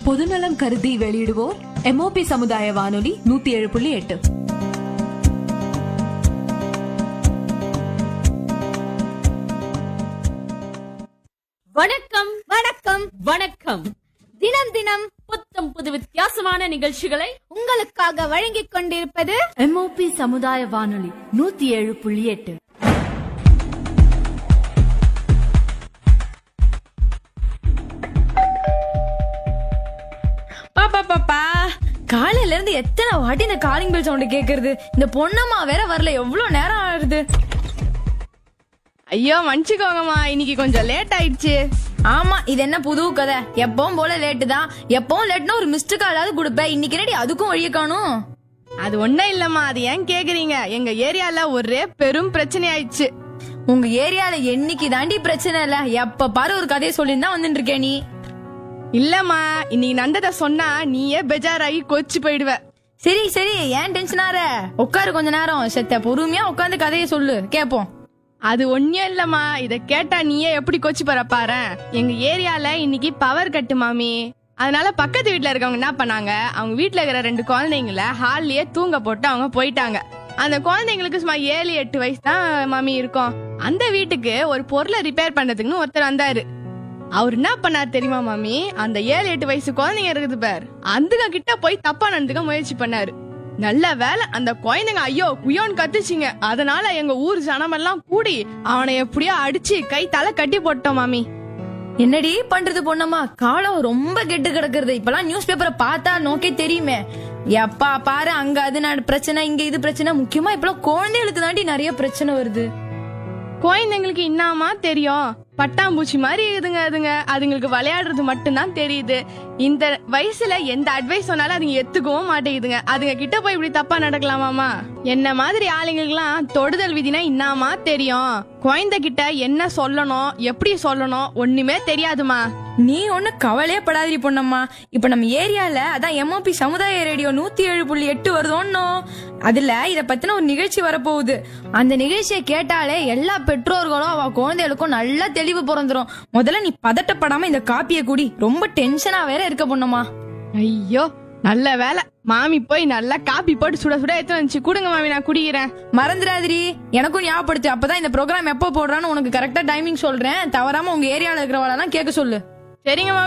பொதுநலம் கருதி வெளியிடுவோர் எம்ஓபி சமுதாய வானொலி நூத்தி ஏழு புள்ளி எட்டு வணக்கம் வணக்கம் வணக்கம் தினம் தினம் புத்தம் புது வித்தியாசமான நிகழ்ச்சிகளை உங்களுக்காக வழங்கிக் கொண்டிருப்பது எம்ஓபி சமுதாய வானொலி நூத்தி ஏழு புள்ளி எட்டு பாப்பா பாப்பா காலையில இருந்து எத்தனை வாட்டி இந்த காலிங் பெல் சவுண்ட் கேக்குறது இந்த பொண்ணம்மா வேற வரல எவ்வளவு நேரம் ஆகுது ஐயோ மன்னிச்சுக்கோங்கம்மா இன்னைக்கு கொஞ்சம் லேட் ஆயிடுச்சு ஆமா இது என்ன புது கதை எப்பவும் போல லேட்டு தான் எப்பவும் லேட்னா ஒரு மிஸ்டு காலாவது கொடுப்பேன் இன்னைக்கு ரெடி அதுக்கும் வழிய காணும் அது ஒண்ணும் இல்லம்மா அது ஏன் கேக்குறீங்க எங்க ஏரியால ஒரே பெரும் பிரச்சனை ஆயிடுச்சு உங்க ஏரியால என்னைக்கு தாண்டி பிரச்சனை இல்ல எப்ப பாரு ஒரு கதையை சொல்லிட்டு தான் வந்துட்டு இருக்கே நீ இல்லம்மா இன்னைக்கு நந்தத சொன்னா நீயே பெஜாராகி கொச்சு போயிடுவ சரி சரி ஏன் டென்ஷன் ஆற உட்காரு கொஞ்ச நேரம் செத்த பொறுமையா உட்காந்து கதையை சொல்லு கேப்போம் அது ஒன்னும் இல்லம்மா இத கேட்டா நீயே எப்படி கொச்சு போற பாரு எங்க ஏரியால இன்னைக்கு பவர் கட்டு மாமி அதனால பக்கத்து வீட்ல இருக்கவங்க என்ன பண்ணாங்க அவங்க வீட்ல இருக்கிற ரெண்டு குழந்தைங்கள ஹால்லயே தூங்க போட்டு அவங்க போயிட்டாங்க அந்த குழந்தைங்களுக்கு சும்மா ஏழு எட்டு வயசு தான் மாமி இருக்கும் அந்த வீட்டுக்கு ஒரு பொருளை ரிப்பேர் பண்றதுக்குன்னு ஒருத்தர் வந்தாரு அவர் என்ன பண்ணார் தெரியுமா மாமி அந்த ஏழு எட்டு வயசு குழந்தைங்க இருக்குது பார் அதுங்க கிட்ட போய் தப்பா நடந்துக்க முயற்சி பண்ணாரு நல்ல வேலை அந்த குழந்தைங்க ஐயோ குயோன்னு கத்துச்சுங்க அதனால எங்க ஊர் ஜனமெல்லாம் கூடி அவனை எப்படியோ அடிச்சு கை தலை கட்டி போட்டோம் மாமி என்னடி பண்றது பொண்ணம்மா காலம் ரொம்ப கெட்டு கிடக்குறது இப்பெல்லாம் நியூஸ் பேப்பரை பார்த்தா நோக்கே தெரியுமே எப்பா பாரு அங்க அது நட- பிரச்சனை இங்க இது பிரச்சனை முக்கியமா இப்பெல்லாம் குழந்தைகளுக்கு தாண்டி நிறைய பிரச்சனை வருது குழந்தைங்களுக்கு என்னமா தெரியும் பட்டாம்பூச்சி மாதிரி இருக்குதுங்க அதுங்க அதுங்களுக்கு விளையாடுறது மட்டும்தான் தெரியுது இந்த வயசுல எந்த அட்வைஸ் சொன்னாலும் அதுங்க எத்துக்கவும் மாட்டேங்குதுங்க அதுங்க கிட்ட போய் இப்படி தப்பா நடக்கலாமாமா என்ன மாதிரி ஆளுங்களுக்குலாம் தொடுதல் விதினா என்னமா தெரியும் குழந்தை கிட்ட என்ன சொல்லணும் எப்படி சொல்லணும் ஒண்ணுமே தெரியாதுமா நீ ஒண்ணு கவலையே படாதீ பொண்ணம்மா இப்ப நம்ம ஏரியால அதான் எம்ஓபி சமுதாய ரேடியோ நூத்தி ஏழு புள்ளி எட்டு வருதோன்னோ அதுல இத பத்தின ஒரு நிகழ்ச்சி வரப்போகுது அந்த நிகழ்ச்சியை கேட்டாலே எல்லா பெற்றோர்களும் அவ குழந்தைகளுக்கும் நல்லா தெளிவு பிறந்துரும் முதல்ல நீ பதட்டப்படாம இந்த காப்பியை குடி ரொம்ப டென்ஷனா வேற இருக்க பொண்ணம்மா ஐயோ நல்ல வேலை மாமி போய் நல்லா காப்பி போட்டு சுட சுட எடுத்து வந்துச்சு கொடுங்க மாமி நான் குடிக்கிறேன் மறந்துடாதிரி எனக்கும் ஞாபகப்படுத்து அப்பதான் இந்த ப்ரோக்ராம் எப்போ போடுறான்னு உனக்கு கரெக்டா டைமிங் சொல்றேன் தவறாம உங்க ஏரியால இருக்கிறவளெல்லாம் கேட்க சொல்லு சரிங்க மாமி